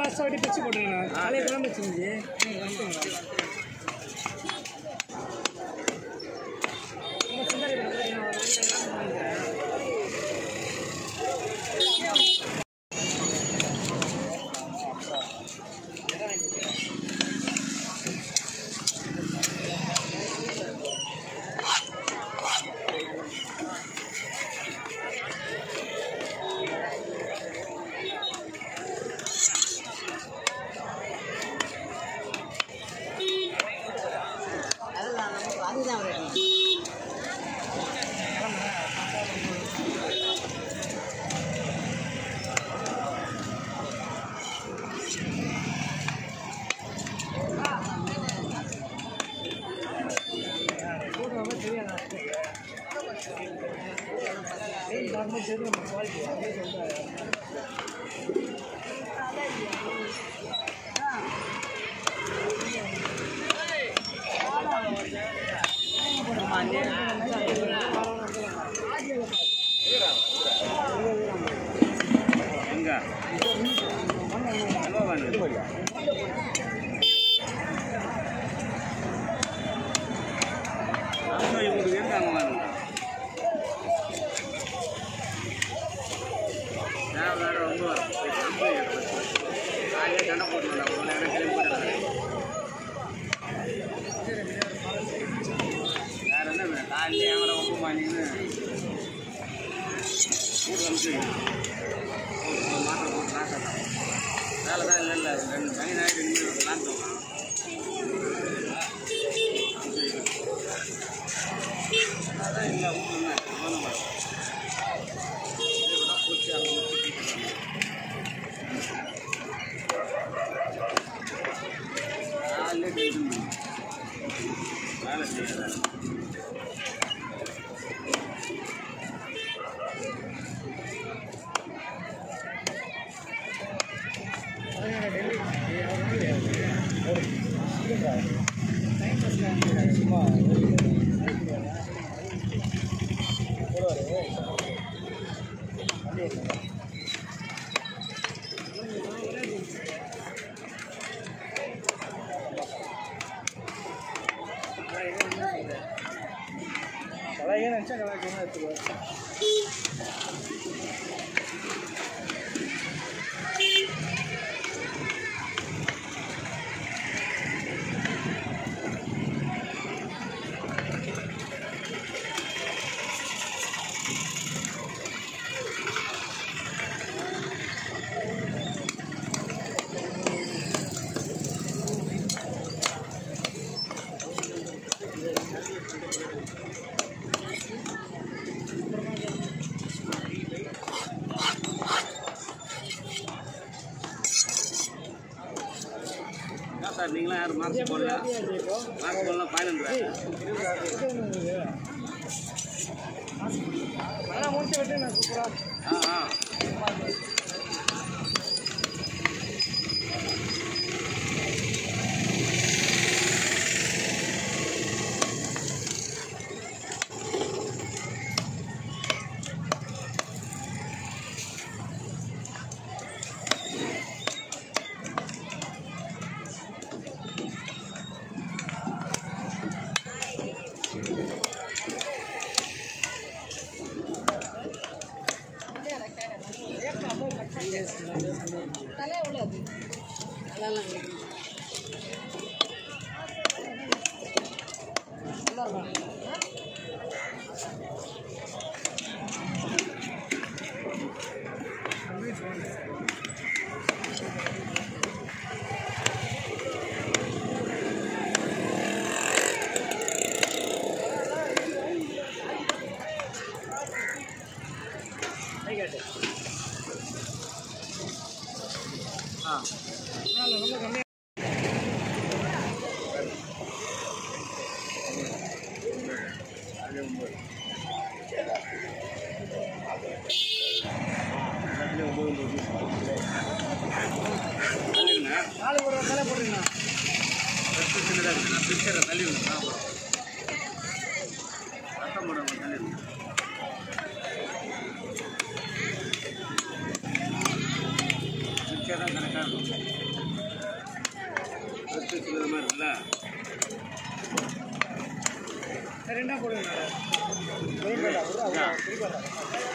Last வாட்டி பிச்சு போட்டுருக்கேன் காலையில் தான் வச்சிருந்துச்சு அதுதான் நமக்கு அதுதான் வேணும் எங்க ஹலோ வாங்க ஆமா, இவங்களுக்கு இருக்காங்க வாங்க தேவையில்லாத ரொம்ப ரொம்ப காலையிலே சண்டை போட்டுருந்தா ஒரு நேரம் கிளம்பி போட்டுருந்தாங்க வேற என்ன வேணும்? காலையிலே அவரை ரொம்ப மாட்டிங்கன்னு வீட்டு அனுப்பிச்சு ஒரு மாத்திரை போட்டு லாஸ்ட்டாக வேலை தான் இல்லை இல்லை ரெண்டு மணி நேரம் ரெண்டு மணி லாஸ்ட் அதான் இல்லை வீட்டில் என்ன போச்சு அங்கே காலையிலே டென்ஷன் வேலை செய்யலை கலாய்க்க நினச்சா கலாய்க்கலாம் எடுத்துக்குவேன் என்ன சார் நீங்களாம் யாரும் மார்க்ஸ் போடல மார்க்ஸ் போடலாம் ஃபைனல் ஆனால் முடிச்சு விட்டு நான் சூப்பராக ஆ ஆ தலை உள்ளது அதெல்லாம் இருக்கு. நல்லா இருக்கும் ஆ அதில் ரொம்ப கம்மியாக அது ஒம்பது எல்லாத்துலேயும் ஒம்பது ஒம்பது தள்ளிடுங்க நாலு ஒரு மேலே போடுறீங்களா ஃபஸ்ட்டு சின்னதாக இருக்குது நான் பிக்சரை தள்ளிடுங்க சாப்பிடும் ரத்தம் போடுங்க தள்ளிடுங்க பிக்சர் தான் கரெக்டாக இருக்கும் ஆ சரி என்ன போடுங்க திருப்பி